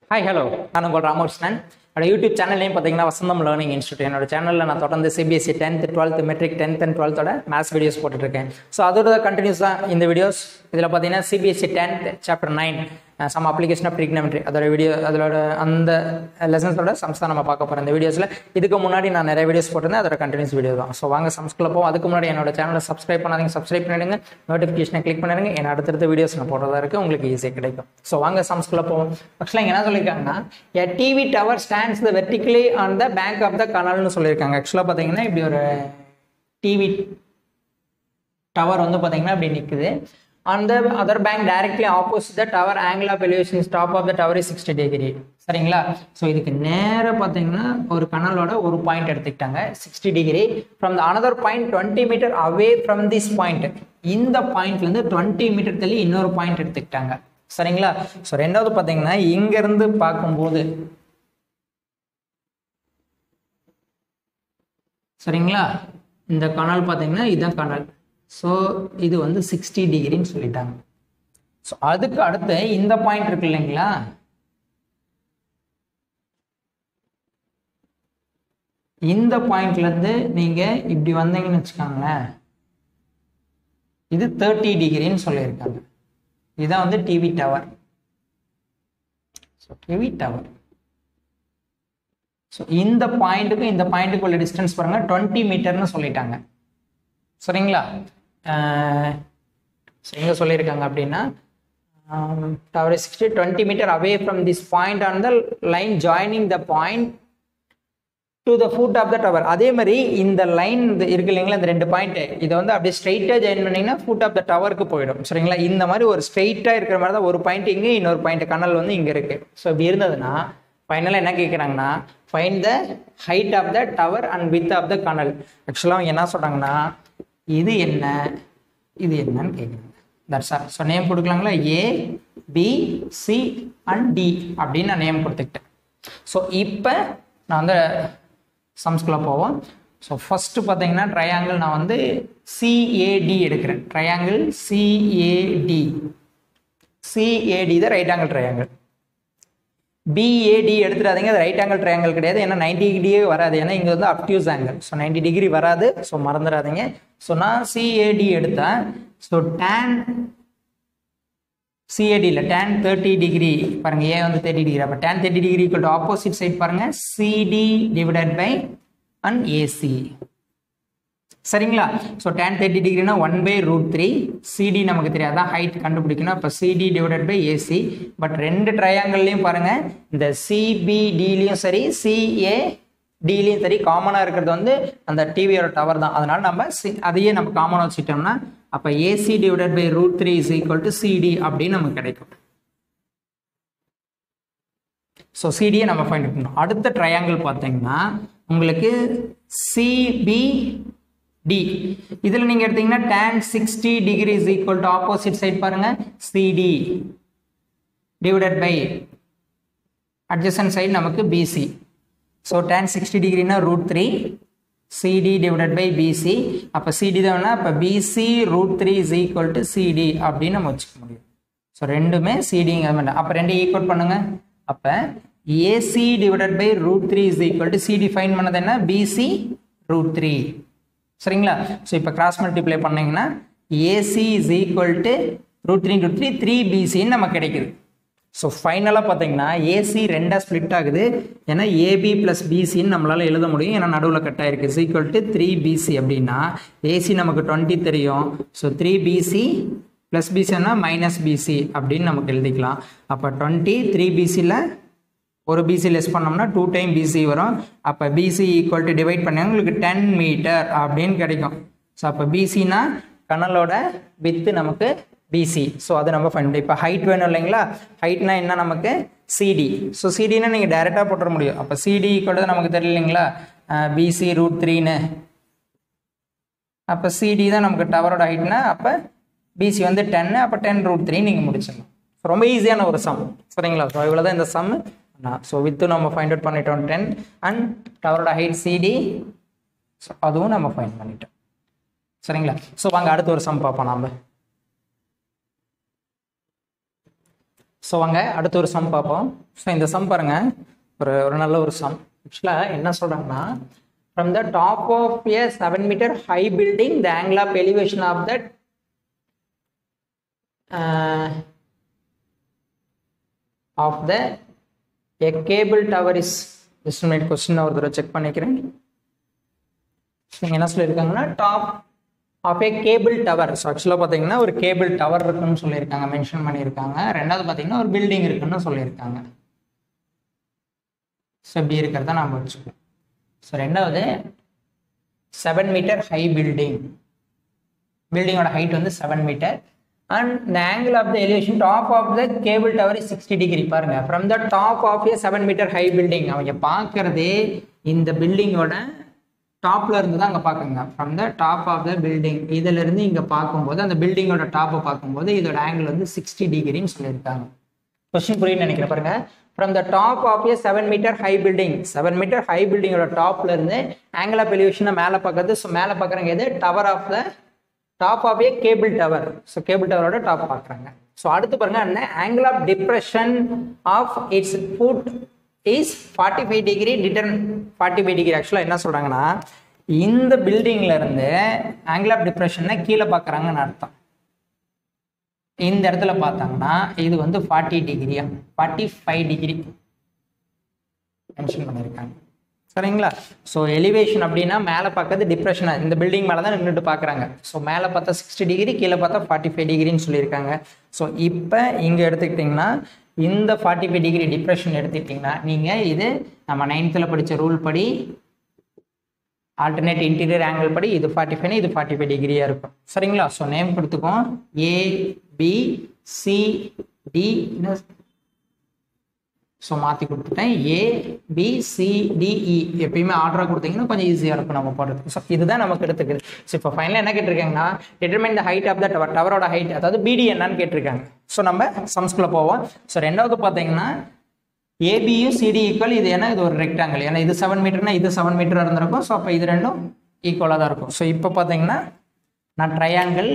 hi hello நான் உங்கள் ராமகிருஷ்ணன் என்னோட யூடியூப் சேனல் நேம் பார்த்தீங்கன்னா வசந்தம் லேர்னிங் இன்ஸ்டியூட் என்னோட சேனலில் நான் தொடர்ந்து CBSE tenth twelfth matric tenth and டுவெல்த்தோட மேத்ஸ் வீடியோஸ் போட்டுட்ருக்கேன் ஸோ அதோட கண்டினியூஸ் தான் இந்த வீடியோஸ் இதில் பார்த்தீங்கன்னா CBSE tenth chapter nine some application of trigonometry அதோட வீடியோ அதோட அந்த லெசன்ஸோட சம்ஸ் தான் நம்ம பார்க்க போகிறோம் இந்த வீடியோஸில் இதுக்கு முன்னாடி நான் நிறைய வீடியோஸ் போட்டிருந்தேன் அதோட கண்டினியூஸ் வீடியோ தான் ஸோ வாங்க சம்ஸ்குள்ள போவோம் அதுக்கு முன்னாடி என்னோட சேனலை சப்ஸ்கிரைப் பண்ணாதீங்க சப்ஸ்கிரைப் பண்ணிடுங்க நோட்டிஃபிகேஷனை கிளிக் பண்ணிடுங்க என் அடுத்தடுத்த வீடியோஸ் நான் போடுறதா இருக்குது உங்களுக்கு ஈஸியாக கிடைக்கும் ஸோ வாங்க சம்ஸ்குள்ள போவோம் ஆக்சுவலாக இங்கே என்ன சொல்லியிருக்காங்கன்னா a TV tower stands the vertically on the bank of the கனல்னு சொல்லியிருக்காங்க ஆக்சுவலாக பார்த்தீங்கன்னா இப்படி ஒரு டிவி டவர் வந்து பார்த்தீங்கன்னா இப்படி நிற்குது அந்த other bank directly opposite the tower angle of elevation top of the tower is sixty degree சரிங்களா ஸோ இதுக்கு நேராக பார்த்தீங்கன்னா ஒரு கனலோட ஒரு பாயிண்ட் எடுத்துக்கிட்டாங்க sixty degree from the another point twenty metre away from this point இந்த பாயிண்ட்லேருந்து டுவெண்ட்டி மீட்டர் தள்ளி இன்னொரு பாயிண்ட் எடுத்துக்கிட்டாங்க சரிங்களா ஸோ ரெண்டாவது பார்த்தீங்கன்னா இங்கேருந்து பார்க்கும்போது சரிங்களா இந்த கனல் பார்த்தீங்கன்னா இதுதான் கனல் ஸோ இது வந்து சிக்ஸ்டி டிகிரின்னு சொல்லிட்டாங்க ஸோ அதுக்கு அடுத்து இந்த பாயிண்ட் இருக்கு இல்லைங்களா இந்த பாயிண்ட்லேருந்து நீங்கள் இப்படி வந்தீங்கன்னு வச்சுக்கோங்களேன் இது தேர்ட்டி டிகிரின்னு சொல்லியிருக்காங்க இதுதான் வந்து TV tower so TV tower so இந்த பாயிண்ட்டுக்கும் இந்த பாயிண்ட்டுக்கு உள்ள டிஸ்டன்ஸ் பாருங்க டுவெண்ட்டி மீட்டர்னு சொல்லிட்டாங்க சரிங்களா ஸோ எங்கே சொல்லியிருக்காங்க அப்படின்னா tower sixty twenty metre away from this point on the line joining the point to the foot of the tower அதே மாதிரி இந்த லைன் இருக்கு இல்லைங்களா இந்த ரெண்டு பாயிண்ட் இதை வந்து அப்படியே ஸ்ட்ரைட்டாக ஜாயின் பண்ணிங்கன்னா ஃபுட் ஆஃப் த டவருக்கு போயிடும் சரிங்களா இந்த மாதிரி ஒரு ஸ்ட்ரைட்டாக இருக்கிற மாதிரி தான் ஒரு பாயிண்ட் இங்கே இன்னொரு பாயிண்ட் கனல் வந்து இங்கே இருக்குது ஸோ இப்படி இருந்ததுன்னா ஃபைனலாக என்ன கேட்குறாங்கன்னா find the height of the tower and width of the canal ஆக்சுவலாக அவங்க என்ன சொல்கிறாங்கன்னா இது என்ன இது என்னன்னு கேட்குறாங்க தட்ஸ் ஆர் ஸோ நேம் கொடுக்கலாங்களா A B C and D அப்படின்னு நான் நேம் கொடுத்துக்கிட்டேன் ஸோ இப்போ நான் வந்து சம்ஸ்குள்ளே போவோம் ஸோ ஃபஸ்ட்டு பார்த்தீங்கன்னா ட்ரையாங்கிள் நான் வந்து சிஏடி எடுக்கிறேன் ட்ரையாங்கிள் சிஏடி சிஏடி தான் ரைட் ஆங்கிள் ட்ரையாங்கிள் பிஏடி எடுத்துடாதீங்க அது ரைட் ஆங்கிள் ட்ரையாங்கிள் கிடையாது ஏன்னா நைன்டி டிகிரியே வராது ஏன்னா இங்கே வந்து obtuse angle so ninety degree வராது ஸோ மறந்துடாதீங்க ஸோ நான் சிஏடி எடுத்தேன் ஸோ டேன் சிஏடியில் டேன் தேர்ட்டி டிகிரி பாருங்க ஏ வந்து தேர்ட்டி டிகிரி அப்போ tan thirty degree equal to opposite side பாருங்க CD divided by and AC சரிங்களா ஸோ டேன் தேர்ட்டி டிகிரினா one by root three CD நமக்கு தெரியாது தான் ஹைட் கண்டுபிடிக்கணும் இப்போ CD divided by AC but ரெண்டு ட்ரையாங்கிள்லையும் பாருங்க இந்த சிபிடிலையும் சரி சிஏ டிலையும் சரி காமனாக இருக்கிறது வந்து அந்த டிவியோட டவர் தான் அதனால நம்ம சி அதையே நம்ம காமனாக வச்சுட்டோம்னா அப்போ AC divided by root three is equal to CD அப்படின்னு நமக்கு கிடைக்கும் ஸோ சிடியை நம்ம ஃபைண்ட் பண்ணணும் அடுத்த ட்ரையாங்கிள் பார்த்தீங்கன்னா உங்களுக்கு சிபி டி இதில் நீங்கள் எடுத்தீங்கன்னா tan sixty degree is equal to opposite side பாருங்க CD divided by adjacent side நமக்கு பிசி ஸோ டேன் சிக்ஸ்டி டிகிரினா root three CD divided by BC அப்போ சிடி தான் வேணா அப்போ BC root three is equal to CD அப்படின்னு நம்ம வச்சுக்க முடியும் ஸோ ரெண்டுமே சிடிங்க வேண்டாம் அப்போ ரெண்டு ஈக்குவல் பண்ணுங்க அப்போ AC divided by root three is equal to CD find பண்ணது என்ன பிசி ரூட் த்ரீ சரிங்களா ஸோ இப்போ கிராஸ் மல்டிப்ளை பண்ணீங்கன்னா AC is equal to root three root three three பிசின்னு நமக்கு கிடைக்குது ஸோ ஃபைனலாக பார்த்தீங்கன்னா ஏசி ரெண்டாக ஸ்ப்ளிட் ஆகுது ஏன்னா ஏபி ப்ளஸ் பிசின்னு நம்மளால் எழுத முடியும் ஏன்னா நடுவில் கட் ஆயிருக்கு is equal to three BC அப்படின்னா ஏசி நமக்கு டுவெண்ட்டி தெரியும் ஸோ த்ரீ பிசி ப்ளஸ் பிசின்னா மைனஸ் பிசி அப்படின்னு நமக்கு எழுதிக்கலாம் அப்போ டுவெண்ட்டி த்ரீ பிசியில் ஒரு பிசி லெஸ் பண்ணோம்னா டூ டைம் பிசி வரும் அப்போ பிசி ஈக்குவல் டு டிவைட் பண்ணி உங்களுக்கு டென் மீட்டர் அப்படின்னு கிடைக்கும் ஸோ அப்போ பிசினா கனலோட வித்து நமக்கு பிசி ஸோ அதை நம்ம ஃபைன் இப்போ ஹைட் வேணும் இல்லைங்களா ஹைட்னா என்ன நமக்கு சிடி ஸோ சிடினா நீங்கள் டைரெக்டாக போட்டுற முடியும் அப்போ சிடி ஈக்குவல் நமக்கு தெரியல இல்லைங்களா பிசி ரூட் த்ரீன்னு அப்போ சிடி தான் நமக்கு டவரோட ஹைட்னா அப்போ பிசி வந்து டென்னு அப்போ டென் ரூட் த்ரீ நீங்கள் முடிச்சிடலாம் ரொம்ப ஈஸியான ஒரு சம் சரிங்களா ஸோ இவ்வளோ தான் இந்த சம் ஸோ வித்து நம்ம ஃபைண்ட் அவுட் பண்ணிட்டோம் டென் அண்ட் டவரோட ஹைட் சிடி ஸோ அதுவும் நம்ம ஃபைண்ட் பண்ணிட்டோம் சரிங்களா ஸோ வாங்க அடுத்த ஒரு சம் பார்ப்போம் நாம் ஸோ வாங்க அடுத்த ஒரு சம் பார்ப்போம் ஸோ இந்த சம் பாருங்க ஒரு ஒரு நல்ல ஒரு சம் ஆக்சுவலாக என்ன சொல்கிறாங்கன்னா from the top of a seven metre high building the angle of elevation of that of the a cable tower is just minute question ஒரு தடவை செக் பண்ணிக்கிறேன் நீங்கள் என்ன சொல்லியிருக்காங்கன்னா top of a cable tower so ஆக்சுவலாக பார்த்தீங்கன்னா ஒரு cable tower இருக்குன்னு சொல்லியிருக்காங்க மென்ஷன் பண்ணியிருக்காங்க ரெண்டாவது பார்த்தீங்கன்னா ஒரு பில்டிங் இருக்குன்னு சொல்லியிருக்காங்க ஸோ இப்படி இருக்கிறத நாம் வச்சுக்கோம் ஸோ ரெண்டாவது செவன் மீட்டர் ஹை பில்டிங் பில்டிங்கோட ஹைட் வந்து seven metre and the angle of the elevation top of the cable tower is 60 degree பாருங்க from the top of a 7 meter high building அவங்க பார்க்கறதே இந்த பில்டிங்கோட டாப்ல இருந்து தான் அங்க பாக்குங்க from the top of the building இதுல இருந்து இங்க பார்க்கும்போது அந்த பில்டிங்கோட டாப்பை பார்க்கும்போது இதோட ஆங்கிள் வந்து சிக்ஸ்டி டிகிரின்னு சொல்லியிருக்காங்க கொஸ்டின் புரியுன்னு நினைக்கிறேன் பாருங்க from the top of a seven metre high building seven metre high பில்டிங்கோட டாப்ல இருந்து ஆங்கிள் ஆஃப் எலிவேஷனை மேலே பார்க்கறது ஸோ மேலே பார்க்குறாங்க எது tower of the top of a cable tower so cable டவரோட டாப் பார்க்குறாங்க ஸோ அடுத்து பாருங்க என்ன angle of depression of its foot is forty five degree return forty five degree ஆக்சுவலாக என்ன சொல்கிறாங்கன்னா இந்த பில்டிங்ல இருந்து ஆங்கிள் ஆஃப் டிப்ரெஷனை கீழே பார்க்குறாங்கன்னு அர்த்தம் இந்த இடத்துல பார்த்தாங்கன்னா இது வந்து ஃபார்ட்டி டிகிரியா ஃபார்ட்டி ஃபைவ் டிகிரி மென்ஷன் பண்ணியிருக்காங்க சரிங்களா ஸோ எலிவேஷன் அப்படின்னா மேலே பார்க்கறது டிப்ரெஷன் இந்த பில்டிங் மேலே தான் நின்றுட்டு பார்க்குறாங்க ஸோ மேலே பார்த்தா சிக்ஸ்டி டிகிரி கீழே பார்த்தா ஃபார்ட்டி ஃபைவ் டிகிரின்னு சொல்லியிருக்காங்க ஸோ இப்போ இங்கே எடுத்துக்கிட்டிங்கன்னா இந்த ஃபார்ட்டி ஃபைவ் டிகிரி டிப்ரெஷன் எடுத்துக்கிட்டிங்கன்னா நீங்கள் இது நம்ம நைன்த்தில் படித்த ரூல் படி ஆல்டர்னேட் இன்டீரியர் ஆங்கிள் படி இது ஃபார்ட்டி ஃபைவ் இது ஃபார்ட்டி ஃபைவ் டிகிரியாக இருக்கும் சரிங்களா ஸோ நேம் கொடுத்துக்கோம் A B C D so மாற்றி கொடுத்துட்டேன் ஏ பி சி டிஇ எப்பயுமே ஆர்டராக கொடுத்தீங்கன்னா கொஞ்சம் ஈஸியாக இருக்கும் நம்ம போடுறதுக்கு ஸோ இதுதான் நமக்கு எடுத்துக்குது ஸோ இப்போ ஃபைனலாக என்ன கேட்டிருக்காங்கன்னா determine the height of the tower டவரோட ஹைட் அதாவது பிடி என்னன்னு கேட்டிருக்காங்க ஸோ நம்ம சம்ஸ்குள்ளே போவோம் ஸோ ரெண்டாவது பார்த்தீங்கன்னா ஏபியும் சிடி ஈக்குவல் இது என்ன இது ஒரு ரெக்டாங்கிள் ஏன்னா இது செவன் மீட்டர்னா இது செவன் மீட்டராக இருந்திருக்கும் ஸோ அப்போ இது ரெண்டும் ஈக்குவலாக தான் இருக்கும் ஸோ இப்போ பார்த்தீங்கன்னா நான் ட்ரையாங்கிள்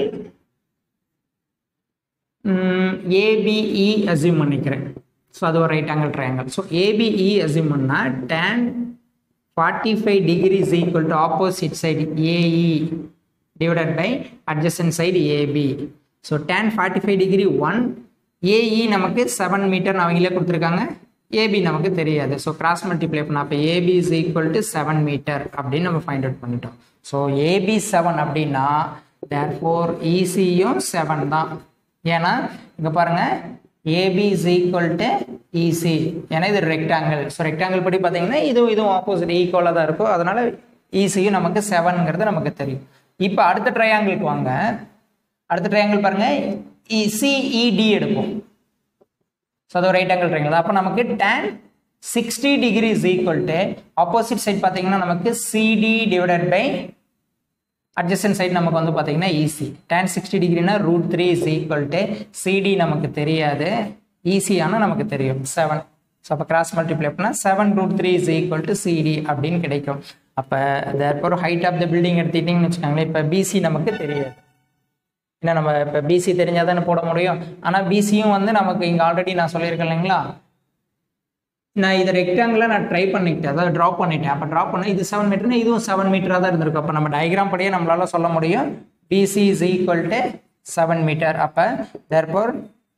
ஏபிஇ அசியூம் பண்ணிக்கிறேன் ஸோ அது ஒரு right angle triangle so ABE assume பண்ணால் tan forty five degree is equal to opposite side AE divided by adjacent side AB so tan forty five degree one AE நமக்கு seven metre அவங்களே கொடுத்துருக்காங்க AB நமக்கு தெரியாது so cross multiply பண்ண அப்போ AB is equal to seven metre அப்படின்னு நம்ம find out பண்ணிட்டோம் ஸோ ஏபி செவன் அப்படின்னா தேர் ஃபோர் ஈசியும் செவன் தான் ஏன்னா இங்கே பாருங்க AB is equal to EC ஏன்னா இது ரெக்டாங்கிள் ஸோ ரெக்டாங்கிள் படி பார்த்தீங்கன்னா இதுவும் இதுவும் ஆப்போசிட் ஈக்குவலாக தான் இருக்கும் அதனால ஈசியும் நமக்கு செவனுங்கிறது நமக்கு தெரியும் இப்போ அடுத்த ட்ரையாங்கிளுக்கு வாங்க அடுத்த ட்ரையாங்கிள் பாருங்க சிஇடி எடுப்போம் ஸோ அது ரைட் ஆங்கிள் ட்ரையாங்கிள் அப்போ நமக்கு tan sixty degree is equal to opposite side பார்த்தீங்கன்னா நமக்கு CD divided by adjacent side நமக்கு வந்து பார்த்தீங்கன்னா ஈஸி டேன் சிக்ஸ்டி டிகிரினா root three is equal to CD நமக்கு தெரியாது ஈஸியான நமக்கு தெரியும் செவன் ஸோ அப்போ கிராஸ் மல்டிப்ளை பண்ணால் seven root three is equal to CD அப்படின்னு கிடைக்கும் அப்போ therefore height of the building எடுத்துக்கிட்டிங்கன்னு வச்சுக்கோங்களேன் இப்போ பிசி நமக்கு தெரியாது ஏன்னா நம்ம இப்போ பிசி தெரிஞ்சால் தானே போட முடியும் ஆனால் பிசியும் வந்து நமக்கு இங்கே ஆல்ரெடி நான் சொல்லியிருக்கேன் இல்லைங்களா நான் இதை ரெக்டாங்கில் நான் ட்ரை பண்ணிக்கிட்டேன் அதாவது ட்ராப் பண்ணிட்டேன் அப்போ ட்ராப் பண்ண இது செவன் மீட்டர்னா இதுவும் செவன் மீட்டராக தான் இருந்திருக்கும் அப்போ நம்ம டயக்ராம் படியே நம்மளால சொல்ல முடியும் BC is equal to seven metre அப்போ தேர்போர்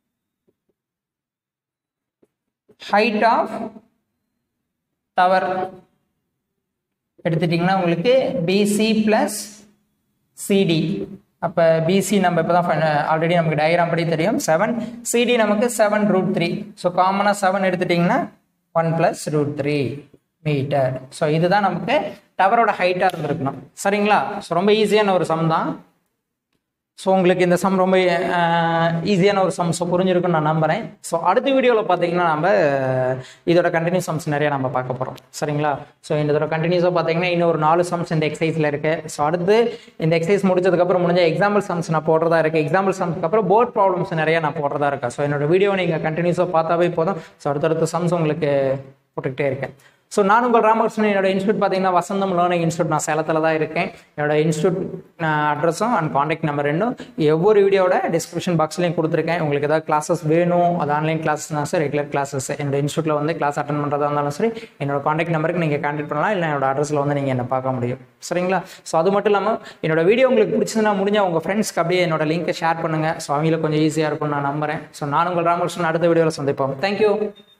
ஹைட் ஆஃப் டவர் எடுத்துட்டிங்கன்னா உங்களுக்கு பிசி ப்ளஸ் சிடி அப்போ பிசி நம்ம இப்போ தான் ஆல்ரெடி நமக்கு டயக்ராம் படி தெரியும் செவன் சிடி நமக்கு செவன் ரூட் த்ரீ ஸோ காமனாக செவன் எடுத்துட்டிங்கன்னா one plus root three metre so இதுதான் நமக்கு டவரோட ஹைட்டாக இருந்திருக்கணும் சரிங்களா ஸோ ரொம்ப ஈஸியான ஒரு சம் தான் ஸோ உங்களுக்கு இந்த சம் ரொம்ப ஈஸியான ஒரு சம் ஸோ புரிஞ்சிருக்குன்னு நான் நம்புகிறேன் ஸோ அடுத்த வீடியோவில் பார்த்தீங்கன்னா நம்ம இதோட கண்டினியூஸ் சம்ஸ் நிறைய நம்ம பார்க்க போகிறோம் சரிங்களா ஸோ இதோட கண்டினியூஸாக பார்த்தீங்கன்னா இன்னும் ஒரு நாலு சம்ஸ் இந்த எக்ஸசைஸில் இருக்குது ஸோ அடுத்து இந்த எக்ஸசைஸ் முடிச்சதுக்கப்புறம் முடிஞ்ச எக்ஸாம்பிள் சம்ஸ் நான் போடுறதா இருக்குது எக்ஸாம்பிள் சம்ஸ்க்கு அப்புறம் போர்ட் ப்ராப்ளம்ஸ் நிறைய நான் போடுறதா இருக்கேன் ஸோ என்னோட வீடியோ நீங்கள் கண்டினியூஸாக பார்த்தாவே போதும் ஸோ அடுத்தடுத்த சம்ஸ் உங்களுக்கு போட்டுக்கிட்டே இருக்கேன் ஸோ நான் உங்கள் ராமகிருஷ்ணன் என்னோட இன்ஸ்டியூட் பார்த்தீங்கன்னா வசந்தம் லேர்னிங் இன்ஸ்டியூட் நான் சேலத்தில் தான் இருக்கேன் என்னோட இன்ஸ்டியூட் அட்ரஸும் அண்ட் காண்டாக்ட் நம்பர் ரெண்டும் ஒவ்வொரு வீடியோட டிஸ்கிரிப்ஷன் பாக்ஸ்லையும் கொடுத்துருக்கேன் உங்களுக்கு ஏதாவது கிளாஸஸ் வேணும் அது ஆன்லைன் கிளாஸ்னா சார் ரெகுலர் கிளாஸஸ் என்னோட இன்ஸ்டியூட்டில் வந்து கிளாஸ் அட்டன் பண்ணுறதா இருந்தாலும் சரி என்னோட காண்டாக்ட் நம்பருக்கு நீங்கள் கான்டாக்ட் பண்ணலாம் இல்லை என்னோட அட்ரஸில் வந்து நீங்கள் என்ன பார்க்க முடியும் சரிங்களா ஸோ அது மட்டும் இல்லாமல் என்னோட வீடியோ உங்களுக்கு பிடிச்சதுன்னா முடிஞ்சால் உங்கள் ஃப்ரெண்ட்ஸ்க்கு அப்படியே என்னோட லிங்க்கை ஷேர் பண்ணுங்கள் ஸோ அவங்களுக்கு கொஞ்சம் ஈஸியாக இருக்கும்னு நான் நம்புறேன் ஸோ நான் உங்கள் ராமகிருஷ்ணன் அடுத்த வீடியோவில் சந்திப்போம் தேங்க்யூ